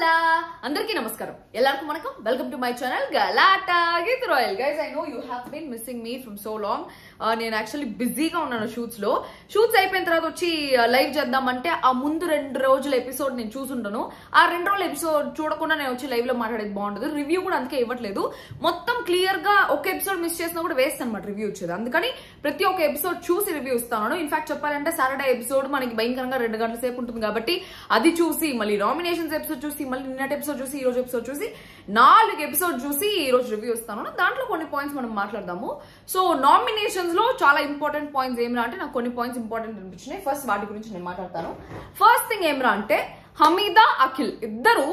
Hello అందరికీ నమస్కారం ಎಲ್ಲರಿಗೂ వణకం welcome to my channel Galatta Geeth royal guys I know you have been missing me from so long నేను actually బిజీగా ఉన్నాను షూట్స్ లో షూట్స్ అయిపోయిన తర్వాత వచ్చి లైవ్ చేద్దామంటే ఆ ముందు రెండు రోజుల ఎపిసోడ్ నేను చూసుంటాను ఆ రెండు రోజుల ఎపిసోడ్ చూడకుండా నేను వచ్చి లైవ్ లో మాట్లాడేది బాగుండదు రివ్యూ కూడా అందుకే ఇవ్వట్లేదు మొత్తం క్లియర్ గా ఒక ఎపిసోడ్ మిస్ చేసినా కూడా వేస్ట్ అనమాట రివ్యూ ఇచ్చేది అందుకని ప్రతి ఒక్క ఎపిసోడ్ చూసి రివ్యూ ఇస్తాను ఇన్ఫాక్ట్ చెప్పాలంటే సాటర్డే ఎపిసోడ్ మనకి భయంకరంగా రెండు గంటల సేపు ఉంటుంది కాబట్టి అది చూసి మళ్ళీ నామినేషన్స్ ఎపిసోడ్ చూసి మళ్ళీ నిన్నటి ఎపిసోడ్ చూసి ఈ రోజు ఎపిసోడ్ చూసి నాలుగు ఎపిసోడ్ చూసి ఈ రోజు రివ్యూ ఇస్తాను దాంట్లో కొన్ని పాయింట్స్ మనం మాట్లాడదాము సో నామినేషన్స్ లో చాలా ఇంపార్టెంట్ పాయింట్స్ ఏమిరా అంటే నాకు కొన్ని పాయింట్స్ ఇంపార్టెంట్ అనిపించినాయి ఫస్ట్ వాటి గురించి నేను మాట్లాడతాను ఫస్ట్ థింగ్ ఏమిరా అంటే హమీదా అఖిల్ ఇద్దరు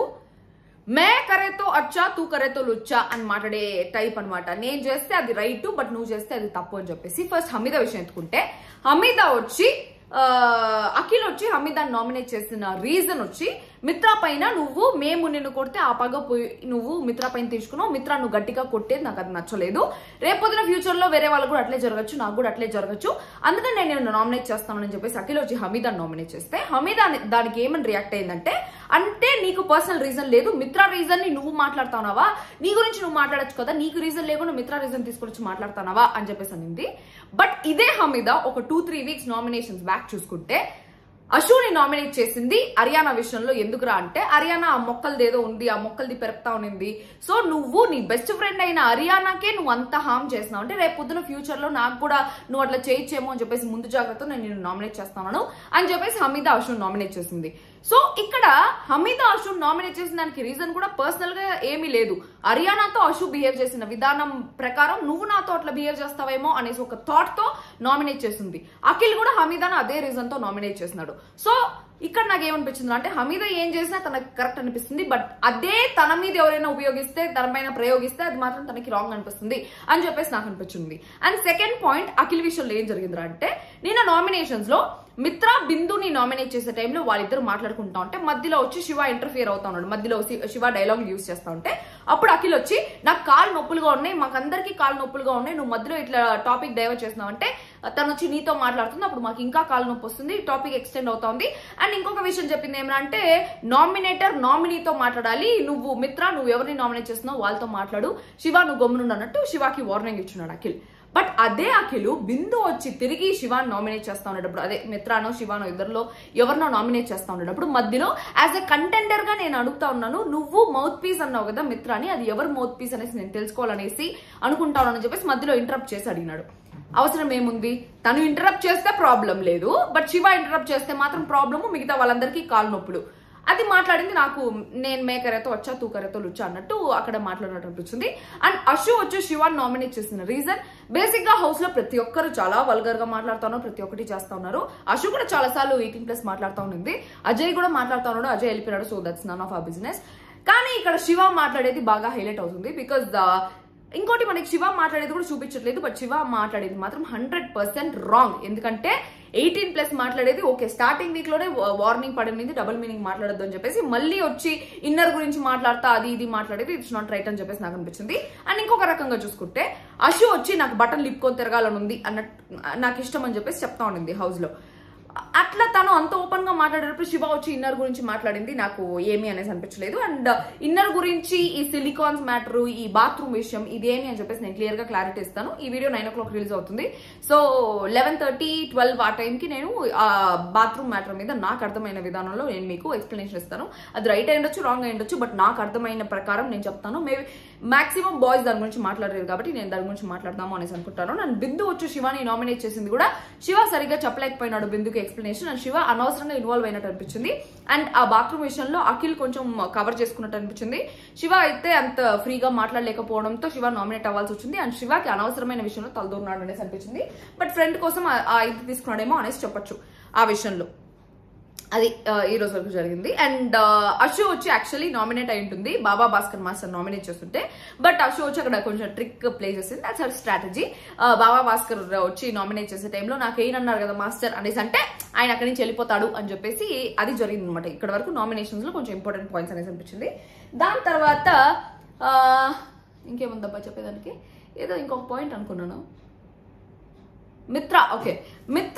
మే కరేతో అచ్చా తూ కరేతో లుచ్చా అని మాట్లాడే టైప్ అన్నమాట నేను చేస్తే అది రైట్ బట్ నువ్వు చేస్తే అది తప్పు అని చెప్పేసి ఫస్ట్ హమీదా విషయం ఎత్తుకుంటే హమీదా వచ్చి ఆ, అఖిల్ వచ్చి హమీదాన్ని నామినేట్ చేసిన రీజన్ వచ్చి మిత్రా పైన నువ్వు మేము నిన్ను కొడితే ఆ పగ పోయి నువ్వు మిత్రా పైన తీసుకున్నావు మిత్రా నువ్వు గట్టిగా కొట్టేది నాకు అది నచ్చలేదు రేపొద్దున ఫ్యూచర్ లో వేరే వాళ్ళకు కూడా అట్లే జరగచ్చు నాకు కూడా అట్లే జరగచ్చు అందుకని నేను నిన్ను నామినేట్ చేస్తానని చెప్పేసి అఖిల్ వచ్చి హమీదాన్ని నామినేట్ చేస్తే హమీదా దానికి ఏమని రియాక్ట్ అయిందంటే అంటే నీకు పర్సనల్ రీజన్ లేదు మిత్రా రీజన్ ని నువ్వు మాట్లాడుతున్నావా నీ గురించి నువ్వు మాట్లాడొచ్చు కదా నీకు రీజన్ లేకుండా మిత్రా రీజన్ తీసుకొచ్చి మాట్లాడుతున్నావా అని చెప్పేసి అనింది బట్ ఇదే హమీద ఒక two three weeks nominations back చూసుకుంటే అశుని నామినేట్ చేసింది హర్యానా విషయంలో ఎందుకురా అంటే హర్యానా ఆ మొక్కలది ఏదో ఉంది ఆ మొక్కలది పెరుపుతా ఉన్నింది సో నువ్వు నీ బెస్ట్ ఫ్రెండ్ అయిన హర్యానాకే నువ్వు అంత హామ్ చేసినావు అంటే రేపు పొద్దున ఫ్యూచర్ లో నాకు కూడా నువ్వు అట్లా చేయొచ్చేమో అని చెప్పేసి ముందు జాగ్రత్త నేను నిన్ను నామినేట్ చేస్తాను అని చెప్పేసి హమీద అశున్ నామినేట్ చేసింది సో ఇక్కడ హమీద అశు నామినేట్ చేసిన దానికి రీజన్ కూడా పర్సనల్ గా ఏమీ లేదు హర్యానాతో అశు బిహేవ్ చేసిన విధానం ప్రకారం నువ్వు నాతో అట్లా బిహేవ్ చేస్తావేమో అనేసి ఒక థాట్ తో నామినేట్ చేసింది అఖిల్ కూడా హమీదాను అదే రీజన్ తో నామినేట్ చేసినాడు సో ఇక్కడ నాకు ఏమనిపించింది అంటే హమీద ఏం చేసినా తనకు కరెక్ట్ అనిపిస్తుంది బట్ అదే తన మీద ఎవరైనా ఉపయోగిస్తే తన పైన ప్రయోగిస్తే అది మాత్రం తనకి రాంగ్ అనిపిస్తుంది అని చెప్పేసి నాకు అనిపించింది అండ్ సెకండ్ పాయింట్ అఖిల్ విషయంలో ఏం జరిగిందిరా అంటే నిన్న నామినేషన్స్ లో మిత్రా బిందుని నామినేట్ చేసే టైంలో వాళ్ళిద్దరు మాట్లాడుకుంటా ఉంటే మధ్యలో వచ్చి శివ ఇంటర్ఫియర్ అవుతా ఉన్నాడు మధ్యలో శి- శివ డైలాగ్ యూస్ చేస్తా ఉంటే అప్పుడు అఖిల్ వచ్చి నాకు కాలు నొప్పులుగా ఉన్నాయి మాకందరికీ కాలు నొప్పులుగా ఉన్నాయి నువ్వు మధ్యలో ఇట్లా టాపిక్ డైవర్ట్ చేస్తున్నావు అంటే తను వచ్చి నీతో మాట్లాడుతుంది అప్పుడు మాకు ఇంకా కాలు నొప్పి వస్తుంది టాపిక్ ఎక్స్టెండ్ అవుతోంది అండ్ ఇంకొక విషయం చెప్పింది ఏమంటే నామినేటర్ నామినీతో మాట్లాడాలి నువ్వు మిత్ర నువ్వు ఎవరిని నామినేట్ చేస్తున్నావు వాళ్ళతో మాట్లాడు శివ నువ్వు గమ్మునుండు అన్నట్టు శివాకి వార్నింగ్ ఇచ్చున్నాడు అఖిల్ బట్ అదే అఖిల్ బిందు వచ్చి తిరిగి శివాని నామినేట్ చేస్తా ఉండేటప్పుడు అదే మిత్రానో శివానో ఇద్దరిలో ఎవరినో నామినేట్ చేస్తా ఉండేటప్పుడు మధ్యలో యాజ్ ఎ కంటెండర్ గా నేను అడుగుతా ఉన్నాను నువ్వు మౌత్ పీస్ అన్నావు కదా మిత్రాని అది ఎవరు మౌత్ పీస్ అనేసి నేను తెలుసుకోవాలనేసి అనుకుంటానని చెప్పేసి మధ్యలో ఇంటరప్ట్ చేసి అడిగినాడు అవసరం ఏముంది తను ఇంటరప్ట్ చేస్తే ప్రాబ్లం లేదు బట్ శివ ఇంటరప్ట్ చేస్తే మాత్రం ప్రాబ్లము మిగతా వాళ్ళందరికీ కాలు నొప్పులు అది మాట్లాడింది నాకు నేను మేకరేతో వచ్చా తూకరేతో లుచ్చా అన్నట్టు అక్కడ మాట్లాడినట్టు అనిపించింది అండ్ అశు వచ్చి శివాన్ నామినేట్ చేసిన రీజన్ బేసిక్ గా హౌస్ లో ప్రతి ఒక్కరు చాలా వల్గర్ గా మాట్లాడుతున్నారు ప్రతి ఒక్కటి చేస్తా ఉన్నారు అశు కూడా చాలా సార్లు ఎయిటీన్ ప్లస్ మాట్లాడుతూ ఉంది అజయ్ కూడా మాట్లాడుతూ ఉన్నాడు అజయ్ వెళ్ళిపోయాడు so that's none of a business కానీ ఇక్కడ శివ మాట్లాడేది బాగా హైలైట్ అవుతుంది బికాస్ ఇంకోటి మనకి శివ మాట్లాడేది కూడా చూపించట్లేదు బట్ శివ మాట్లాడేది మాత్రం హండ్రెడ్ పర్సెంట్ రాంగ్ ఎందుకంటే ఎయిటీన్ ప్లస్ మాట్లాడేది ఓకే స్టార్టింగ్ వీక్ లోనే వార్నింగ్ పడింది డబుల్ మీనింగ్ మాట్లాడొద్దు అని చెప్పేసి మళ్ళీ వచ్చి ఇన్నర్ గురించి మాట్లాడతా అది ఇది మాట్లాడేది ఇట్స్ నాట్ రైట్ అని చెప్పేసి నాకు అనిపించింది అండ్ ఇంకొక రకంగా చూసుకుంటే అశు వచ్చి నాకు బటన్ లిప్పుకొని తిరగాలని ఉంది అన్నట్టు నాకు ఇష్టం అని చెప్పేసి చెప్తా ఉండింది హౌస్ లో అట్లా తను అంత ఓపెన్ గా మాట్లాడేటప్పుడు శివ వచ్చి ఇన్నర్ గురించి మాట్లాడింది నాకు ఏమీ అనేసి అనిపించలేదు అండ్ ఇన్నర్ గురించి ఈ సిలికాన్స్ మ్యాటర్ ఈ బాత్రూమ్ విషయం ఇదేమి అని చెప్పేసి నేను క్లియర్ గా క్లారిటీ ఇస్తాను ఈ video nine o'clock release అవుతుంది సో లెవెన్ థర్టీ ట్వెల్వ్ ఆ టైంకి నేను ఆ బాత్రూమ్ మ్యాటర్ మీద నాకు అర్థమైన విధానంలో నేను మీకు ఎక్స్ప్లెనేషన్ ఇస్తాను అది రైట్ అయ్యుండొచ్చు రాంగ్ అయ్యుండొచ్చు బట్ నాకు అర్థమైన ప్రకారం నేను చెప్తాను మేబీ మాక్సిమం బాయ్స్ దాని గురించి మాట్లాడలేదు కాబట్టి నేను దాని గురించి మాట్లాడదాము అనేసి అనుకుంటాను నన్ను బిందు వచ్చి శివాని నామినేట్ చేసింది కూడా శివ సరిగ్గా చెప్పలేకపోయినాడు బిందుకి ఎక్స్ప్లెనేషన్ అండ్ శివ అనవసరంగా ఇన్వాల్వ్ అయినట్టు అనిపించింది అండ్ ఆ బాత్రూమ్ విషయంలో అఖిల్ కొంచెం కవర్ చేసుకున్నట్టు అనిపించింది శివ అయితే అంత ఫ్రీగా మాట్లాడలేకపోవడంతో శివ నామినేట్ అవ్వాల్సి వచ్చింది అండ్ శివకి అనవసరమైన విషయంలో తలదూరినాడు అనేసి అనిపించింది బట్ ఫ్రెండ్ కోసం ఆ- ఆ ఇది తీసుకున్నాడేమో అనేసి చెప్పొచ్చు ఆ విషయంలో అది ఆ, ఈ రోజు వరకు జరిగింది అండ్ అశు వచ్చి యాక్చువల్లీ నామినేట్ అయి ఉంటుంది బాబా భాస్కర్ మాస్టర్ నామినేట్ చేస్తుంటే బట్ అశు వచ్చి అక్కడ కొంచెం ట్రిక్ ప్లే చేసింది that's our strategy Baba Bhaskar వచ్చి నామినేట్ చేసే టైంలో నాకు ఏమన్నారు కదా మాస్టర్ అనేసి అంటే ఆయన అక్కడి నుంచి వెళ్ళిపోతాడు అని చెప్పేసి అది జరిగింది అనమాట ఇక్కడ వరకు నామినేషన్స్ లో కొంచెం ఇంపార్టెంట్ పాయింట్స్ అనేసి అనిపించింది దాని తర్వాత ఆ, ఇంకేముందబ్బా చెప్పేదానికి ఏదో ఇంకొక పాయింట్ అనుకున్నాను మిత్ర ఓకే మిత్ర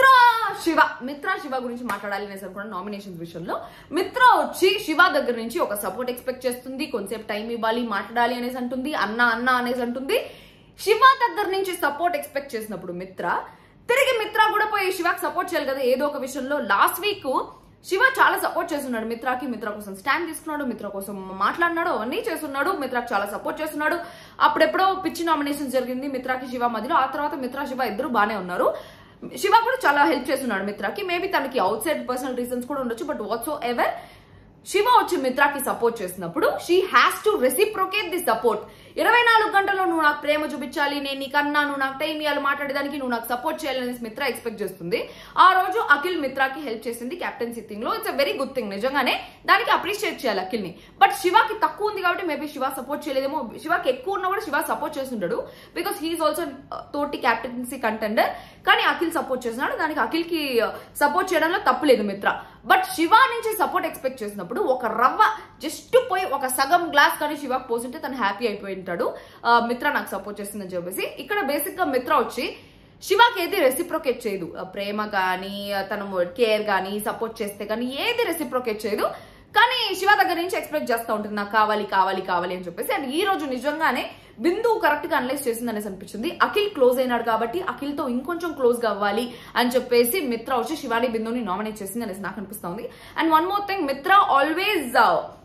శివ మిత్ర శివ గురించి మాట్లాడాలి అనేసి అనుకున్న నామినేషన్స్ విషయంలో మిత్ర వచ్చి శివ దగ్గర నుంచి ఒక సపోర్ట్ ఎక్స్పెక్ట్ చేస్తుంది కొంతసేపు టైం ఇవ్వాలి మాట్లాడాలి అనేసి అంటుంది అన్న అన్న అనేసి అంటుంది శివ దగ్గర నుంచి సపోర్ట్ ఎక్స్పెక్ట్ చేసినప్పుడు మిత్ర తిరిగి మిత్ర కూడా పోయి శివకి సపోర్ట్ చేయాలి కదా ఏదో ఒక విషయంలో లాస్ట్ వీక్ శివ చాలా సపోర్ట్ చేస్తున్నాడు మిత్రాకి మిత్ర కోసం స్టాండ్ తీసుకున్నాడు మిత్ర కోసం మాట్లాడినాడు అవన్నీ చేస్తున్నాడు మిత్రాకి చాలా సపోర్ట్ చేస్తున్నాడు అప్పుడెప్పుడో పిచ్చి నామినేషన్ జరిగింది మిత్రాకి శివ మధ్యలో ఆ తర్వాత మిత్ర శివ ఇద్దరు బానే ఉన్నారు శివ కూడా చాలా హెల్ప్ చేస్తున్నాడు మిత్రాకి మేబీ తనకి అవుట్ సైడ్ పర్సనల్ రీజన్స్ కూడా ఉండొచ్చు బట్ వాట్స్ ఎవర్ శివ వచ్చి మిత్రాకి సపోర్ట్ చేసినప్పుడు she has to reciprocate the support ఇరవై నాలుగు గంటల్లో నువ్వు నాకు ప్రేమ చూపించాలి నేను నీకన్నా నువ్వు నాకు టైం ఇవ్వాలి మాట్లాడేదానికి నువ్వు నాకు సపోర్ట్ చేయాలని మిత్ర ఎక్స్పెక్ట్ చేస్తుంది ఆ రోజు అఖిల్ మిత్రాకి హెల్ప్ చేసింది కెప్టెన్సీ థింగ్ లో it's a very good thing నిజంగానే దానికి అప్రిషియేట్ చేయాలి అఖిల్ ని బట్ శివాకి తక్కువ ఉంది కాబట్టి మేబీ శివ సపోర్ట్ చేయలేదేమో శివాకి ఎక్కువ ఉన్నా కూడా శివ సపోర్ట్ చేస్తుంటాడు బికాస్ హీఈస్ ఆల్సో తోటి కెప్టెన్సీ కంటెండర్ కానీ అఖిల్ సపోర్ట్ చేస్తున్నాడు దానికి అఖిల్ కి సపోర్ట్ చేయడంలో తప్పు లేదు మిత్ర బట్ శివ నుంచి సపోర్ట్ ఎక్స్పెక్ట్ చేసినప్పుడు ఒక రవ్వ జస్ట్ పోయి ఒక సగం గ్లాస్ కానీ శివకు పోసింటే తను హ్యాపీ అయిపోయి ఉంటాడు ఆ, మిత్ర నాకు సపోర్ట్ చేస్తుందని చెప్పేసి ఇక్కడ బేసిక్ గా మిత్ర వచ్చి శివాకి ఏది రెసిప్రొకేట్ చేయదు ఆ, ప్రేమ కానీ తను కేర్ కానీ సపోర్ట్ చేస్తే కానీ ఏది రెసిప్రొకేట్ చేయదు కానీ శివ దగ్గర నుంచి ఎక్స్పెక్ట్ చేస్తూ ఉంటుంది నాకు కావాలి కావాలి కావాలి అని చెప్పేసి అండ్ ఈ రోజు నిజంగానే బిందు కరెక్ట్ గా అనలైజ్ చేసింది అనేసి అనిపించింది అఖిల్ క్లోజ్ అయినాడు కాబట్టి అఖిల్ తో ఇంకొంచెం క్లోజ్ గా అవ్వాలి అని చెప్పేసి మిత్ర వచ్చి శివాని బిందుని నామినేట్ చేసింది అనేసి నాకు అనిపిస్తుంది and one more thing Mitra always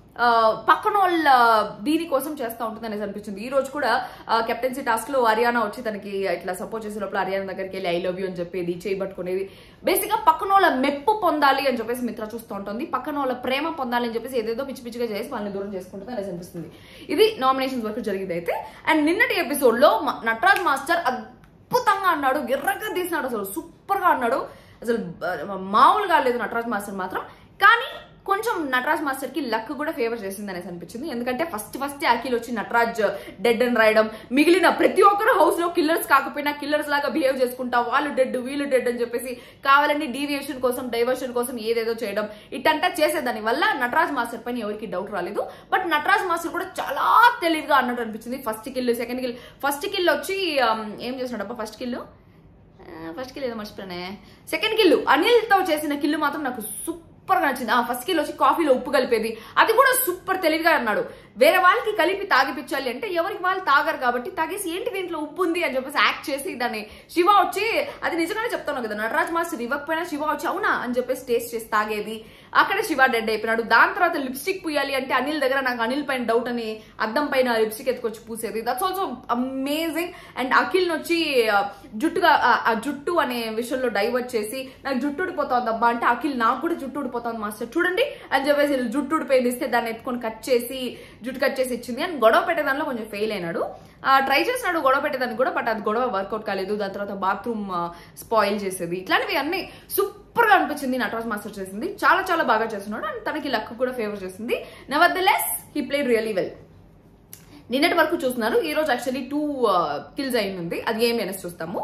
పక్కన వాళ్ళ దీనికోసం చేస్తూ ఉంటుంది అనేసి అనిపించింది ఈ రోజు కూడా కెప్టెన్సీ టాస్క్ లో హర్యానా వచ్చి తనకి ఇట్లా సపోర్ట్ చేసే లోపల హర్యానా దగ్గరికి వెళ్ళి ఐ లవ్ యూ అని చెప్పేది చేయి పట్టుకునేది బేసిక్ గా పక్కన వాళ్ళ మెప్పు పొందాలి అని చెప్పేసి మిత్ర చూస్తూ ఉంటుంది పక్కన వాళ్ళ ప్రేమ పొందాలి అని చెప్పేసి ఏదేదో పిచ్చి పిచ్చిగా చేసి వాళ్ళని దూరం చేసుకుంటుంది అనేసి అనిపిస్తుంది ఇది నామినేషన్స్ వరకు జరిగింది అయితే అండ్ నిన్నటి ఎపిసోడ్ లో మ- నటరాజ్ మాస్టర్ అద్భుతంగా అన్నాడు గిర్రగా తీసినాడు అసలు సూపర్ గా అన్నాడు అసలు బ- మామూలుగా లేదు నటరాజ్ మాస్టర్ మాత్రం కానీ కొంచెం నటరాజ్ మాస్టర్ కి లక్ కూడా ఫేవర్ చేసింది అనేసి అనిపించింది ఎందుకంటే ఫస్ట్ ఫస్ట్ అఖిల్ వచ్చి నటరాజ్ డెడ్ అని రాయడం మిగిలిన ప్రతి ఒక్కరు హౌస్ లో కిల్లర్స్ కాకపోయినా కిల్లర్స్ లాగా బిహేవ్ చేసుకుంటా వాళ్ళు డెడ్ వీళ్ళు డెడ్ అని చెప్పేసి కావాలని డీవియేషన్ కోసం డైవర్షన్ కోసం ఏదేదో చేయడం ఇటంతా చేసేదాని వల్ల నటరాజ్ మాస్టర్ పైన ఎవరికి డౌట్ రాలేదు బట్ నటరాజ్ మాస్టర్ కూడా చాలా తెలివిగా అన్నట్టు అనిపించింది first kill second kill first kill వచ్చి um, ఏం చేసినాడు అబ్బా ఫస్ట్ కిల్ ఫస్ట్ కిల్ ఏదో మర్చిపోయానే సెకండ్ కిల్లు అనిల్ తో చేసిన కిల్లు మాత్రం నాకు సూపర్ గా నచ్చింది ఆ ఫస్ట్ కిల్ వచ్చి కాఫీలో ఉప్పు కలిపేది అది కూడా సూపర్ తెలివిగా అన్నాడు వేరే వాళ్ళకి కలిపి తాగిపించాలి అంటే ఎవరికి వాళ్ళు తాగరు కాబట్టి తాగేసి ఏంటి దీంట్లో ఉప్పు ఉంది అని చెప్పేసి యాక్ట్ చేసి దాన్ని శివ వచ్చి అది నిజంగానే చెప్తాను కదా నటరాజ్ మాస్టర్ ఇవ్వకపోయినా శివ వచ్చి అవునా అని చెప్పేసి టేస్ట్ చేసి తాగేది అక్కడ శివ డెడ్ అయిపోయినాడు దాని తర్వాత లిప్స్టిక్ పూయాలి అంటే అనిల్ దగ్గర నాకు అనిల్ పైన డౌట్ అని అద్దం పైన లిప్స్టిక్ ఎత్తుకొచ్చి పూసేది that's also amazing and Akhil వచ్చి ఆ, జుట్టుగా ఆ, ఆ జుట్టు అనే విషయంలో డైవర్ట్ చేసి నాకు జుట్టు ఊడిపోతుంది అబ్బా అంటే అఖిల్ నాకు కూడా జుట్టు ఊడిపోతుంది మాస్టర్ చూడండి అని చెప్పేసి జుట్టు ఊడిపోయింది ఇస్తే దాన్ని ఎత్తుకొని కట్ చేసి జుట్టు కట్ చేసి ఇచ్చింది అని గొడవ పెట్టేదానిలో కొంచెం ఫెయిల్ అయినాడు ట్రై చేసినాడు గొడవ పెట్టేదానికి కూడా బట్ అది గొడవ వర్కౌట్ కాలేదు దాని తర్వాత బాత్రూమ్ స్పాయిల్ చేసేది ఇట్లాంటివి అన్ని సూపర్ గా అనిపించింది నటరాజ్ మాస్టర్ చేసింది చాలా చాలా బాగా చేస్తున్నాడు అండ్ తనకి లక్ కూడా ఫేవర్ చేసింది nevertheless he played really well నిన్నటి వరకు చూస్తున్నారు ఈ రోజు యాక్చువల్లీ టూ కిల్స్ అయింది అది ఏమి అనేసి చూస్తాము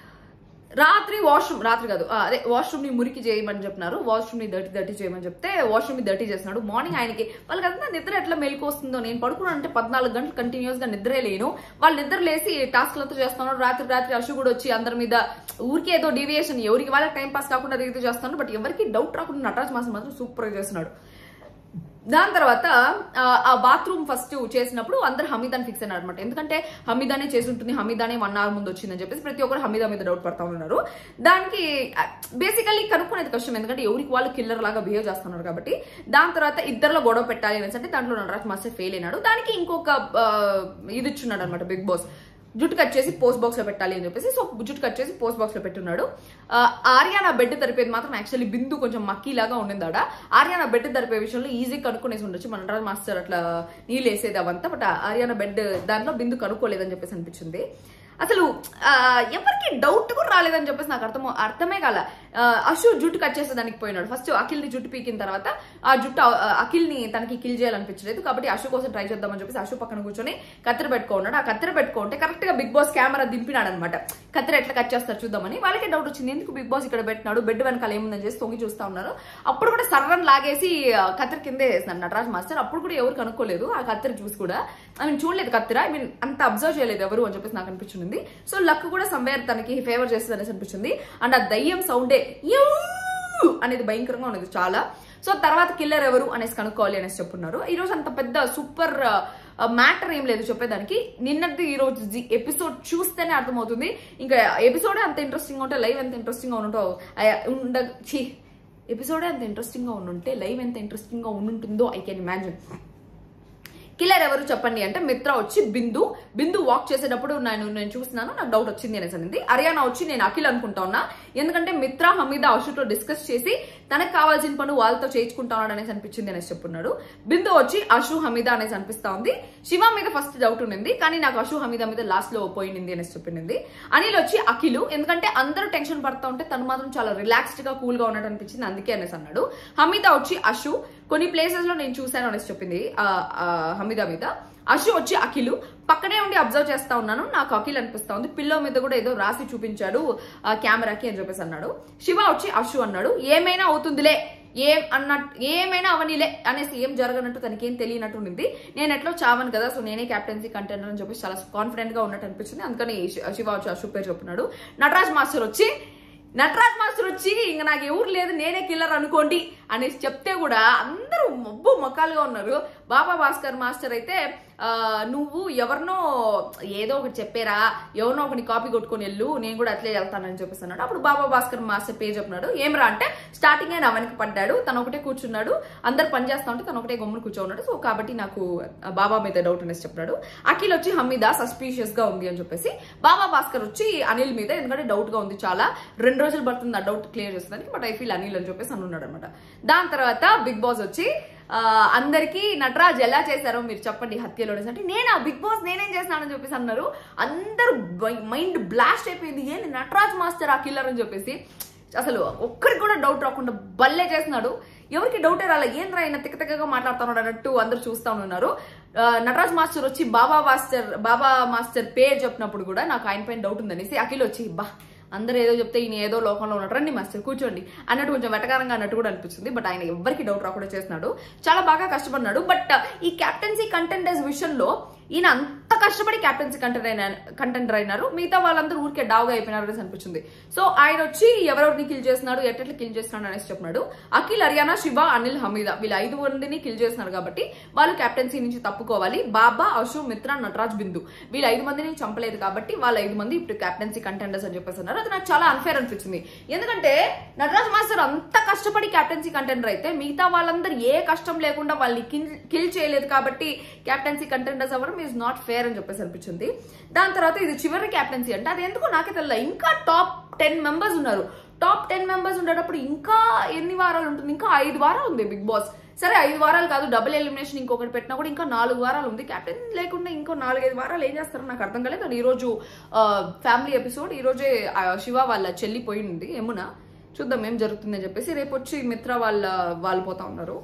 రాత్రి వాష్రూమ్ రాత్రి కాదు ఆ, అదే వాష్రూమ్ ని మురికి చేయమని చెప్పినారు వాష్రూమ్ ని దర్టీ దర్టీ చేయమని చెప్తే వాష్రూమ్ ని దర్టీ చేస్తున్నాడు మార్నింగ్ ఆయనకి వాళ్ళకి అంతా నిద్ర ఎట్లా మెలకు వస్తుందో నేను పడుకున్నాను అంటే పద్నాలుగు గంటలు కంటిన్యూస్ గా నిద్రే లేను వాళ్ళు నిద్ర లేసి టాస్క్లతో చేస్తున్నారు రాత్రి రాత్రి అశు కూడా వచ్చి అందరి మీద ఊరికే ఏదో డీవియేషన్ ఎవరికి వాళ్ళకి టైం పాస్ కాకుండా అది ఇది చేస్తున్నాడు బట్ ఎవరికి డౌట్ రాకుండా నటరాజ్ మాసం మాత్రం సూపర్ గా చేస్తున్నాడు దాని తర్వాత ఆ, ఆ బాత్రూమ్ ఫస్ట్ చేసినప్పుడు అందరు హమీదాని ఫిక్స్ అయినారు అనమాట ఎందుకంటే హమీదానే చేసి ఉంటుంది హమీదానే వన్ అవర్ ముందు వచ్చిందని చెప్పేసి ప్రతి ఒక్కరు హమీదా మీద డౌట్ పడతా ఉన్నారు దానికి బేసికల్లీ కనుక్కునేది కష్టం ఎందుకంటే ఎవరికి వాళ్ళు కిల్లర్ లాగా బిహేవ్ చేస్తున్నారు కాబట్టి దాని తర్వాత ఇద్దరిలో గొడవ పెట్టాలి అనేసి అంటే దాంట్లో నటరాజ్ మాస్టర్ ఫెయిల్ అయినాడు దానికి ఇంకొక ఆ, ఇది ఇచ్చున్నాడు అనమాట బిగ్ బాస్ జుట్టు కట్ చేసి పోస్ట్ బాక్స్ లో పెట్టాలి అని చెప్పేసి సో జుట్టు కట్ చేసి పోస్ట్ బాక్స్ లో పెట్టున్నాడు ఆ, ఆర్య నా బెడ్ తరిపేది మాత్రం యాక్చువల్లీ బిందు కొంచెం మక్కీలాగా ఉండింది ఆడ ఆర్య నా బెడ్ తరిపే విషయంలో ఈజీ కనుక్కునేసి ఉండొచ్చు మన నటరాజ్ మాస్టర్ అట్లా నీళ్ళు వేసేది అవంతా బట్ ఆర్య నా బెడ్ దాంట్లో బిందు కనుక్కోలేదని చెప్పేసి అనిపించింది అసలు ఆ, ఎవరికి డౌట్ కూడా రాలేదని చెప్పేసి నాకు అర్థం అర్థమే కాల ఆ, అశు జుట్టు కట్ చేసే దానికి పోయినాడు ఫస్ట్ అఖిల్ ని జుట్టు పీకిన తర్వాత ఆ జుట్టు ఆ, అఖిల్ ని తనకి కిల్ చేయాలనిపించలేదు కాబట్టి అశు కోసం ట్రై చేద్దామని చెప్పేసి అశు పక్కన కూర్చొని కత్తెర పెట్టుకున్నాడు ఆ కత్తెర పెట్టుకుంటే కరెక్ట్ గా బిగ్ బాస్ కెమెరా దింపినాడు అనమాట కత్తెర ఎట్లా కట్ చేస్తారు చూద్దామని వాళ్ళకి డౌట్ వచ్చింది ఎందుకు బిగ్ బాస్ ఇక్కడ పెట్టినాడు బెడ్ వెనకాల ఏముందని చేసి తొంగి చూస్తా ఉన్నారు అప్పుడు కూడా సర్రన్ లాగేసి ఆ, కత్తెర కిందే వేసినాడు నటరాజ్ మాస్టర్ అప్పుడు కూడా ఎవరు కనుక్కోలేదు ఆ కత్తెర చూసి కూడా ఐ మీన్ చూడలేదు కత్తెర ఐ మీన్ అంత అబ్జర్వ్ చేయలేదు ఎవరు అని చెప్పేసి నాకు అనిపించింది సో లక్ కూడా సంవేర్ తనకి ఫేవర్ చేస్తుంది అనేసి అనిపించింది అండ్ ఆ దయ్యం సౌండే యూ అనేది భయంకరంగా ఉన్నది చాలా సో తర్వాత కిల్లర్ ఎవరు అనేసి కనుక్కోవాలి అనేసి చెప్పున్నారు ఈ రోజు అంత పెద్ద సూపర్ మ్యాటర్ ఏం లేదు చెప్పేదానికి నిన్నటి ఈ రోజు ఎపిసోడ్ చూస్తేనే అర్థమవుతుంది ఇంకా ఎపిసోడే అంత ఇంట్రెస్టింగ్ ఉంటే లైవ్ ఎంత ఇంట్రెస్టింగ్ గా ఉంటో ఉండ ఛీ ఎపిసోడే అంత ఇంట్రెస్టింగ్ గా ఉండుంటే లైవ్ ఎంత ఇంట్రెస్టింగ్ గా ఉంటుందో ఐ కెన్ ఇమాజిన్ కిల్లర్ ఎవరు చెప్పండి అంటే మిత్ర వచ్చి బిందు బిందు వాక్ చేసేటప్పుడు నేను నేను చూస్తున్నాను నాకు డౌట్ వచ్చింది అనేసి అనింది హర్యానా వచ్చి నేను అఖిల్ అనుకుంటా ఉన్నా ఎందుకంటే మిత్ర హమీద అశుతో డిస్కస్ చేసి తనకు కావాల్సిన పను వాళ్ళతో చేయించుకుంటా ఉన్నాడు అనేసి అనిపించింది అనేసి చెప్పున్నాడు బిందు వచ్చి అశు హమీద అనేసి అనిపిస్తా ఉంది శివ మీద ఫస్ట్ డౌట్ ఉండింది కానీ నాకు అశు హమీద మీద లాస్ట్ లో పోయింది అనేసి చెప్పింది అనిల్ వచ్చి అఖిలు ఎందుకంటే అందరూ టెన్షన్ పడతా ఉంటే తను మాత్రం చాలా రిలాక్స్డ్ గా కూల్ గా ఉన్నట్టు అనిపించింది అందుకే అనేసి అన్నాడు హమీద వచ్చి అశు కొన్ని ప్లేసెస్ లో నేను చూశాను అనేసి చెప్పింది ఆ, ఆ, హమీద మీద అశు వచ్చి అఖిలు పక్కనే ఉండి అబ్జర్వ్ చేస్తా ఉన్నాను నాకు అఖిల్ అనిపిస్తా ఉంది పిల్లో మీద కూడా ఏదో రాసి చూపించాడు ఆ కెమెరాకి అని చెప్పేసి అన్నాడు శివ వచ్చి అశు అన్నాడు ఏమైనా అవుతుందిలే ఏం అన్నట్టు ఏమైనా అవనిలే అనేసి ఏం జరగనట్టు తనకి ఏం తెలియనట్టు ఉండింది నేను ఎట్లో చావను కదా సో నేనే క్యాప్టెన్సీ కంటెండర్ అని చెప్పేసి చాలా కాన్ఫిడెంట్ గా ఉన్నట్టు అనిపించింది అందుకని శి- శివ వచ్చి అశు పేరు చెప్తున్నాడు నటరాజ్ మాస్టర్ వచ్చి నటరాజ్ మాస్టర్ వచ్చి ఇంక నాకు ఎవరు లేదు నేనే కిల్లర్ అనుకోండి అనేసి చెప్తే కూడా అందరూ మబ్బు మొక్కలుగా ఉన్నారు బాబా భాస్కర్ మాస్టర్ అయితే ఆ, నువ్వు ఎవరినో ఏదో ఒకటి చెప్పారా ఎవరినో ఒకటి కాపీ కొట్టుకొని వెళ్ళు నేను కూడా అట్లే వెళ్తానని చెప్పేసి అన్నాడు అప్పుడు బాబా భాస్కర్ మాస్టర్ పేజ్ చెప్పినాడు ఏమరా అంటే స్టార్టింగ్ ఆయన వెనక్కి పడ్డాడు తను ఒకటే కూర్చున్నాడు అందరు పని చేస్తా ఉంటే తను ఒకటే గమ్మున కూర్చోన్నాడు సో కాబట్టి నాకు ఆ, బాబా మీద డౌట్ అనేసి చెప్పాడు అఖిల్ వచ్చి హమీద సస్పీషియస్ గా ఉంది అని చెప్పేసి బాబా భాస్కర్ వచ్చి అనిల్ మీద ఎందుకంటే డౌట్ గా ఉంది చాలా రెండు రోజులు పడుతుంది ఆ డౌట్ క్లియర్ చేస్తుంది బట్ ఐ ఫీల్ అనిల్ అని చెప్పేసి అన్నాడు అనమాట దాని తర్వాత బిగ్ బాస్ వచ్చి ఆ, అందరికీ నటరాజ్ ఎలా చేశారో మీరు చెప్పండి హత్యలో అనేసి. అంటే నేనా బిగ్ బాస్ నేనేం చేస్తానని చెప్పేసి అన్నారు అందరూ మైండ్ బ్లాస్ట్ అయిపోయింది ఏంది నటరాజ్ మాస్టర్ ఆ కిల్లర్ అని చెప్పేసి అసలు ఒక్కరికి కూడా డౌట్ రాకుండా బల్లే చేస్తున్నాడు ఎవరికి డౌటే రాలే ఏం రా ఆయన తిక్క తిక్కగా మాట్లాడుతున్నాడు అన్నట్టు అందరూ చూస్తా ఉన్నారు ఆ, నటరాజ్ మాస్టర్ వచ్చి బాబా మాస్టర్ బాబా మాస్టర్ పేరు చెప్పినప్పుడు కూడా నాకు ఆయన పైన డౌట్ ఉందనేసి అఖిల్ వచ్చి బా అందరూ ఏదో చెప్తే ఈయన ఏదో లోకంలో ఉన్నాడు రండి మాస్టర్ కూర్చోండి అన్నట్టు కొంచెం వెటకారంగా అన్నట్టు కూడా అనిపిస్తుంది బట్ ఆయన ఎవరికి డౌట్ రాకుండా చేస్తున్నాడు చాలా బాగా కష్టపడినాడు బట్ ఈ కెప్టెన్సీ కంటెండర్స్ విషయంలో ఈయన అంత కష్టపడి కెప్టెన్సీ కంటెండర్ కంటెండర్ అయినారు మిగతా వాళ్ళందరూ ఊరికే డావుగా అయిపోయినారు అనేసి అనిపించింది సో ఆయన వచ్చి ఎవరెవరిని కిల్ చేస్తున్నాడు ఎట్లా కిల్ చేస్తున్నాడు అనేసి చెప్పినాడు అఖిల్ హర్యానా శివ అనిల్ హమీద వీళ్ళు ఐదు మందిని కిల్ చేస్తున్నారు కాబట్టి వాళ్ళు కెప్టెన్సీ నుంచి తప్పుకోవాలి బాబా అశు మిత్ర నటరాజ్ బిందు వీళ్ళు ఐదు మందిని చంపలేదు కాబట్టి వాళ్ళ ఐదు మంది ఇప్పుడు కెప్టెన్సీ కంటెండర్స్ అని చెప్పేసి అన్నారు అది నాకు చాలా అన్ఫేర్ అనిపించింది ఎందుకంటే నటరాజ్ మాస్టర్ అంత కష్టపడి కెప్టెన్సీ కంటెండర్ అయితే మిగతా వాళ్ళందరూ ఏ కష్టం లేకుండా వాళ్ళని కిల్ చేయలేదు కాబట్టి కెప్టెన్సీ కంటెండర్స్ అవ్వడం ఈజ్ నాట్ ఫేర్ అని చెప్పేసి అనిపించింది దాని తర్వాత ఇది చివరి కెప్టెన్సీ అంటే అది ఎందుకు నాకే తెలియదు ఇంకా టాప్ టెన్ మెంబర్స్ ఉన్నారు టాప్ టెన్ మెంబర్స్ ఉండేటప్పుడు ఇంకా ఎన్ని వారాలు ఉంటుంది ఇంకా ఐదు వారాలు ఉంది బిగ్ బాస్ సరే ఐదు వారాలు కాదు డబుల్ ఎలిమినేషన్ ఇంకొకటి పెట్టినా కూడా ఇంకా నాలుగు వారాలు ఉంది కెప్టెన్ లేకుండా ఇంకో నాలుగైదు వారాలు ఏం చేస్తారో నాకు అర్థం కాలేదు అండ్ ఈరోజు ఫ్యామిలీ ఎపిసోడ్ ఈరోజే ఆ, శివ వాళ్ళ చెల్లి పోయింది యమున చూద్దాం ఏం జరుగుతుందని చెప్పేసి రేపు వచ్చి మిత్ర వాళ్ళ వాళ్ళు పోతా ఉన్నారు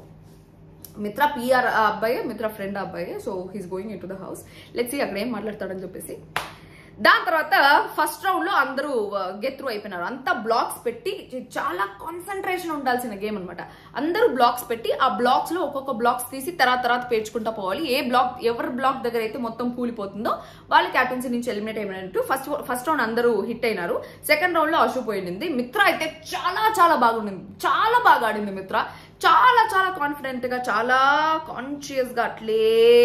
మిత్ర పిఆర్ ఆ అబ్బాయి మిత్ర ఫ్రెండ్ ఆ అబ్బాయి so he's going into the house let's అక్కడ ఏం మాట్లాడతాడని చెప్పేసి దాని తర్వాత ఫస్ట్ రౌండ్ లో అందరూ గెట్ త్రూ అయిపోయినారు అంతా బ్లాక్స్ పెట్టి చాలా కాన్సన్ట్రేషన్ ఉండాల్సిన గేమ్ అన్నమాట అందరూ బ్లాక్స్ పెట్టి ఆ బ్లాక్స్ లో ఒక్కొక్క బ్లాక్స్ తీసి తర్వాత తర్వాత పేర్చుకుంటా పోవాలి ఏ బ్లాక్ ఎవరి బ్లాక్ దగ్గర అయితే మొత్తం కూలిపోతుందో వాళ్ళు క్యాప్టెన్సీ నుంచి ఎలిమినేట్ అయినట్టు ఫస్ట్ ఫస్ట్ రౌండ్ అందరూ హిట్ అయినారు సెకండ్ రౌండ్ లో అశు పోయింది మిత్ర అయితే చాలా చాలా బాగుండింది చాలా బాగా ఆడింది మిత్ర చాలా చాలా కాన్ఫిడెంట్ గా చాలా కాన్షియస్ గా అట్లే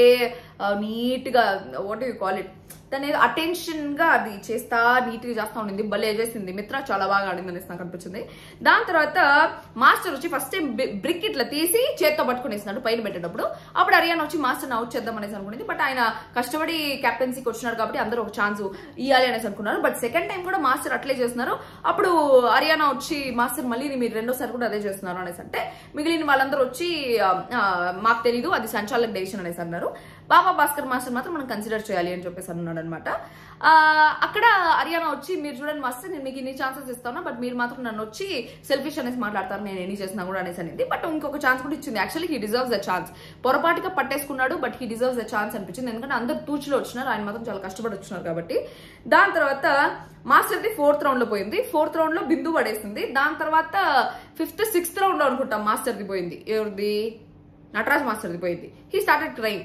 నీట్ గా వాట్ యూ కాల్ ఇట్ తను ఏదో అటెన్షన్ గా అది చేస్తా నీట్ గా చేస్తా ఉండింది భలే చేసింది మిత్ర చాలా బాగా ఆడింది అనేసి నాకు అనిపించింది దాని తర్వాత మాస్టర్ వచ్చి ఫస్ట్ టైం బ్రిక్ ఇట్లా తీసి చేత్తో పట్టుకునేసినాడు పైన పెట్టేటప్పుడు అప్పుడు హరియానా వచ్చి మాస్టర్ అవుట్ చేద్దాం అనేసి అనుకునేది బట్ ఆయన కష్టపడి కెప్టెన్సీకి వచ్చినాడు కాబట్టి అందరూ ఒక ఛాన్స్ ఇవ్వాలి అనేసి అనుకున్నారు బట్ సెకండ్ టైం కూడా మాస్టర్ అట్లే చేస్తున్నారు అప్పుడు హరియానా వచ్చి మాస్టర్ మళ్ళీ మీరు రెండోసారి కూడా అదే చేస్తున్నారు అనేసి అంటే మిగిలిన వాళ్ళందరూ వచ్చి ఆ, ఆ, మాకు తెలీదు అది సంచాలక డెసిషన్ అనేసి అన్నారు బాబా భాస్కర్ మాస్టర్ మాత్రం మనం కన్సిడర్ చేయాలి అని చెప్పేసి అన్నాడు అనమాట అక్కడ హరియానా వచ్చి మీరు చూడండి మాస్టర్ నేను మీకు ఇన్ని ఛాన్సెస్ ఇస్తాను బట్ మీరు మాత్రం నన్ను వచ్చి సెల్ఫిష్ అనేసి మాట్లాడతారు నేను ఎన్ని చేసినా కూడా అనేసి అనేది బట్ ఇంకొక ఛాన్స్ కూడా ఇచ్చింది actually he deserves the chance పొరపాటుగా పట్టేసుకున్నాడు but he deserves the chance అనిపించింది ఎందుకంటే అందరు తూచులో వచ్చినారు ఆయన మాత్రం చాలా కష్టపడి వచ్చినారు కాబట్టి దాని తర్వాత మాస్టర్ది ఫోర్త్ రౌండ్ లో పోయింది ఫోర్త్ రౌండ్ లో బిందు పడేసింది దాని తర్వాత ఫిఫ్త్ సిక్స్త్ రౌండ్ లో అనుకుంటాం మాస్టర్ది పోయింది ఎవరిది నటరాజ్ మాస్టర్ది పోయింది హీ స్టార్టెడ్ క్రైమ్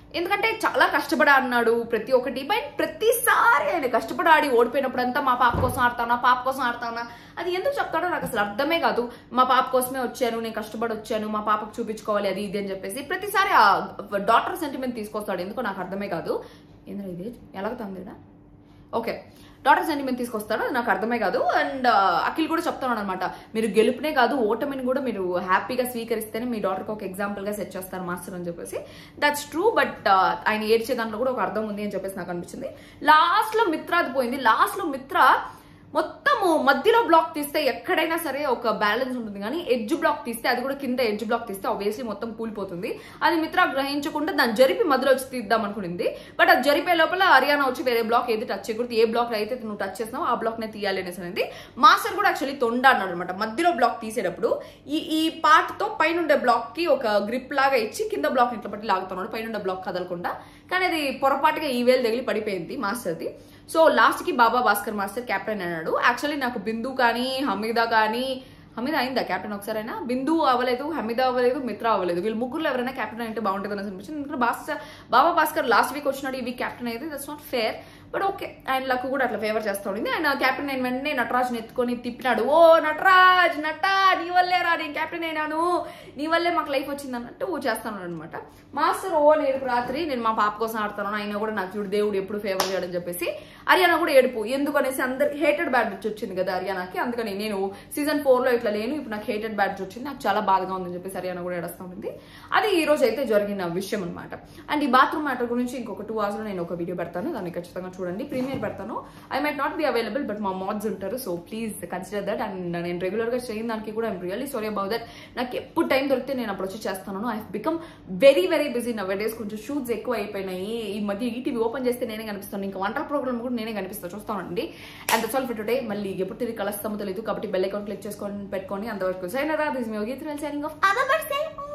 ఎందుకంటే చాలా కష్టపడి ఆడినాడు ప్రతి ఒక్కటి బట్ ప్రతిసారి ఆయన కష్టపడి ఆడి ఓడిపోయినప్పుడంతా మా పాప కోసం ఆడతానా పాప కోసం ఆడతానా అది ఎందుకు చెప్తాడో నాకు అసలు అర్థమే కాదు మా పాప కోసమే వచ్చాను నేను కష్టపడి వచ్చాను మా పాపకు చూపించుకోవాలి అది ఇది అని చెప్పేసి ప్రతిసారి ఆ డాటర్ సెంటిమెంట్ తీసుకొస్తాడు ఎందుకో నాకు అర్థమే కాదు ఏంద్రా ఇది ఎలాగుతుంది ఓకే డాటర్ సెంటిమెంట్ తీసుకొస్తాడు అది నాకు అర్థమే కాదు అండ్ అఖిల్ కూడా చెప్తున్నాడు అనమాట మీరు గెలుపునే కాదు ఓటమిని కూడా మీరు హ్యాపీగా స్వీకరిస్తేనే మీ డాటర్కి ఒక ఎగ్జాంపుల్ గా సెట్ చేస్తారు మాస్టర్ అని చెప్పేసి దట్స్ ట్రూ బట్ ఆయన ఏడ్చే దాంట్లో కూడా ఒక అర్థం ఉంది అని చెప్పేసి నాకు అనిపించింది లాస్ట్ లో మిత్ర అది పోయింది లాస్ట్ లో మిత్ర మొత్తము మధ్యలో బ్లాక్ తీస్తే ఎక్కడైనా సరే ఒక బ్యాలెన్స్ ఉంటుంది కానీ ఎడ్జ్ బ్లాక్ తీస్తే అది కూడా కింద ఎడ్జ్ బ్లాక్ తీస్తే ఆబ్వియస్లీ మొత్తం కూలిపోతుంది అది మిత్ర గ్రహించకుండా దాన్ని జరిపి మధ్యలో వచ్చి తీద్దాం అనుకునింది బట్ అది జరిపే లోపల హర్యానా వచ్చి వేరే బ్లాక్ ఏది టచ్ చేయకూడదు ఏ బ్లాక్ అయితే నువ్వు టచ్ చేసినావు ఆ బ్లాక్ నే తీయాలి అనేసి అనేది మాస్టర్ కూడా యాక్చువల్లీ తొండ అన్నాడు అనమాట మధ్యలో బ్లాక్ తీసేటప్పుడు ఈ ఈ పార్ట్ తో పైన ఉండే బ్లాక్ కి ఒక గ్రిప్ లాగా ఇచ్చి కింద బ్లాక్ ఇట్లా పట్టి లాగుతున్నాడు పైన ఉండే బ్లాక్ కదలకుండా కానీ అది పొరపాటుగా ఈ వేలు తగిలి పడిపోయింది మాస్టర్ది సో లాస్ట్ కి బాబా భాస్కర్ మాస్టర్ కెప్టెన్ అన్నాడు యాక్చువల్లీ నాకు బిందు కానీ హమీదా కానీ హమీద అయిందా కెప్టెన్ ఒకసారైనా బిందు అవ్వలేదు హమీద అవ్వలేదు మిత్ర అవ్వలేదు వీళ్ళు ముగ్గురు ఎవరైనా కెప్టెన్ అయితే బాగుంటుంది అని అనిపించింది ఎందుకంటే భాస్కర్ బాబా భాస్కర్ లాస్ట్ వీక్ వచ్చినాడు ఈ వీక్ కెప్టెన్ అయితే that's not fair but okay ఆయన లక్ కూడా అట్లా ఫేవర్ చేస్తూ ఉండింది ఆయన కెప్టెన్ అయిన వెంటనే నటరాజ్ని ఎత్తుకొని తిప్పినాడు ఓ నటరాజ్ నట నీ వల్లే రా నేను కెప్టెన్ అయినాను నీ వల్లే మాకు లైఫ్ వచ్చింది అన్నట్టు చేస్తాను అనమాట మాస్టర్ ఓ ఏడుపు రాత్రి నేను మా పాప కోసం ఆడుతాను అయినా కూడా నాకు చూడు దేవుడు ఎప్పుడు ఫేవర్ చేయడం చెప్పేసి హర్యానా కూడా ఏడుపు ఎందుకు అనేసి అందరికి హేటెడ్ బ్యాడ్జ్ వచ్చింది కదా హర్యానాకి అందుకని నేను సీజన్ ఫోర్ లో ఇట్లా లేను ఇప్పుడు నాకు హేటెడ్ బ్యాడ్జ్ వచ్చింది నాకు చాలా బాధగా ఉందని చెప్పేసి హర్యానా కూడా ఏడుస్తూ ఉంది అది ఈ రోజు అయితే జరిగిన విషయం అనమాట అండ్ ఈ బాత్రూమ్ మ్యాటర్ గురించి ఇంకొక టూ అవర్స్ లో నేను ఒక వీడియో పెడతాను దాన్ని ఖచ్చితంగా చూడండి ప్రీమియర్ పెడతాను I might not be available but మా మాడ్స్ ఉంటారు so please consider that and నేను రెగ్యులర్ గా చేయని దానికి కూడా I'm really sorry about that నాకు ఎప్పుడు టైం దొరికితే నేను అప్పుడు వచ్చి చేస్తాను I become very very busy nowadays కొంచెం షూట్స్ ఎక్కువ అయిపోయినాయి ఈ మధ్య ఈటీవీ ఓపెన్ చేస్తే నేనే కనిపిస్తాను ఇంకా వంటల ప్రోగ్రామ్ కూడా నేనే కనిపిస్తాను చూస్తానండి and that's all for today మళ్ళీ ఎప్పుడు తిరిగి కలుస్తామో తెలియదు కాబట్టి బెల్ అకౌంట్ క్లిక్ చేసుకొని పెట్టుకొని అంతవరకు సైనరా దిస్ మీ యోగి సైనింగ్ ఆఫ్ అదర్